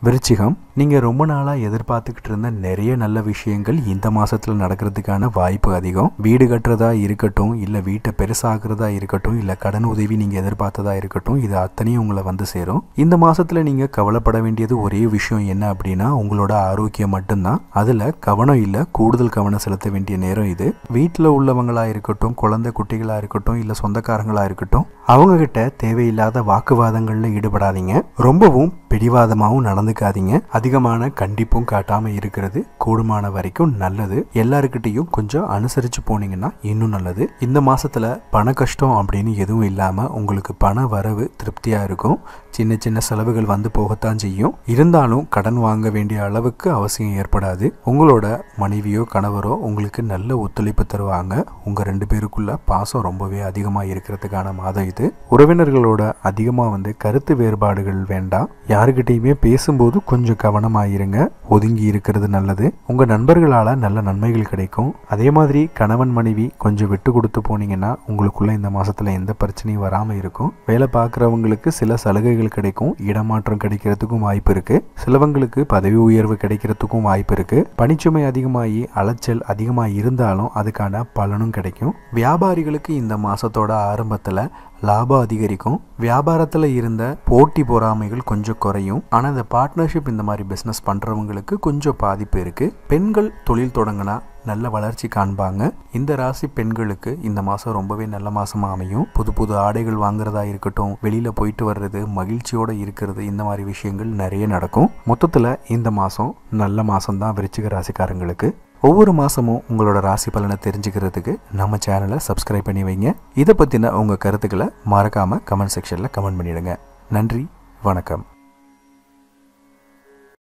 விருச்சிகம் நீங்க ரொம்ப நாளா எதிர்பார்த்துக்கிட்டு இருந்த நிறைய நல்ல விஷயங்கள் இந்த மாசத்துல நடக்கிறதுக்கான வாய்ப்பு அதிகம் வீடு கட்டுறதா இருக்கட்டும் இல்ல வீட்டை பெருசாகிறதா இருக்கட்டும் இல்ல கடன் உதவி நீங்க எதிர்பார்த்ததா இருக்கட்டும் இது அத்தனையும் உங்களை வந்து சேரும் இந்த மாசத்துல நீங்க கவலைப்பட வேண்டியது ஒரே விஷயம் என்ன அப்படின்னா உங்களோட ஆரோக்கியம் மட்டும்தான் அதுல கவனம் இல்ல கூடுதல் கவனம் செலுத்த வேண்டிய நேரம் இது வீட்டுல உள்ளவங்களா இருக்கட்டும் குழந்தை குட்டிகளா இருக்கட்டும் இல்ல சொந்தக்காரங்களா இருக்கட்டும் அவங்க கிட்ட தேவையில்லாத வாக்குவாதங்கள்ல ஈடுபடாதீங்க ரொம்பவும் பிடிவாதமாகவும் நடந்துக்காதீங்க அதிகமான கண்டிப்பும் காட்டாம இருக்கிறது கூடுமான வரைக்கும் நல்லது எல்லாருக்கிட்டையும் கொஞ்சம் அனுசரிச்சு போனீங்கன்னா இன்னும் நல்லது இந்த மாசத்துல பண கஷ்டம் அப்படின்னு எதுவும் இல்லாம உங்களுக்கு பண வரவு திருப்தியா இருக்கும் சின்ன சின்ன செலவுகள் வந்து போகத்தான் செய்யும் இருந்தாலும் கடன் வாங்க வேண்டிய அளவுக்கு அவசியம் ஏற்படாது உங்களோட மனைவியோ கணவரோ உங்களுக்கு நல்ல ஒத்துழைப்பு தருவாங்க உங்க ரெண்டு பேருக்குள்ள பாசம் ரொம்பவே அதிகமா இருக்கிறதுக்கான மாதம் இது உறவினர்களோட அதிகமா வந்து கருத்து வேறுபாடுகள் வேண்டாம் யாருக்கிட்டையுமே பேசும்போது கொஞ்சம் கவனமாயிருங்க ஒதுங்கி இருக்கிறது நல்லது உங்க நண்பர்களால நல்ல நன்மைகள் கிடைக்கும் அதே மாதிரி கணவன் மனைவி கொஞ்சம் விட்டு கொடுத்து போனீங்கன்னா உங்களுக்குள்ள இந்த மாசத்துல எந்த பிரச்சனையும் வராம இருக்கும் வேலை பார்க்குறவங்களுக்கு சில சலுகைகள் கிடைக்கும் இடமாற்றம் கிடைக்கிறதுக்கும் வாய்ப்பு இருக்கு சிலவங்களுக்கு பதவி உயர்வு கிடைக்கிறதுக்கும் வாய்ப்பு இருக்கு பணிச்சுமை அதிகமாகி அலைச்சல் அதிகமாக இருந்தாலும் அதுக்கான பலனும் கிடைக்கும் வியாபாரிகளுக்கு இந்த மாசத்தோட ஆரம்பத்துல லாபம் அதிகரிக்கும் வியாபாரத்தில் இருந்த போட்டி பொறாமைகள் கொஞ்சம் குறையும் ஆனால் இந்த பார்ட்னர்ஷிப் இந்த மாதிரி பிஸ்னஸ் பண்ணுறவங்களுக்கு கொஞ்சம் பாதிப்பு இருக்குது பெண்கள் தொழில் தொடங்கினா நல்ல வளர்ச்சி காண்பாங்க இந்த ராசி பெண்களுக்கு இந்த மாதம் ரொம்பவே நல்ல மாதமாக அமையும் புது புது ஆடைகள் வாங்குறதா இருக்கட்டும் வெளியில் போயிட்டு வர்றது மகிழ்ச்சியோடு இருக்கிறது இந்த மாதிரி விஷயங்கள் நிறைய நடக்கும் மொத்தத்தில் இந்த மாதம் நல்ல மாதம்தான் விருச்சிக ராசிக்காரங்களுக்கு ஒவ்வொரு மாதமும் உங்களோட ராசி பலனை தெரிஞ்சுக்கிறதுக்கு நம்ம சேனலை சப்ஸ்கிரைப் பண்ணி வைங்க இதை பற்றின உங்கள் கருத்துக்களை மறக்காமல் கமெண்ட் செக்ஷனில் கமெண்ட் பண்ணிடுங்க நன்றி வணக்கம்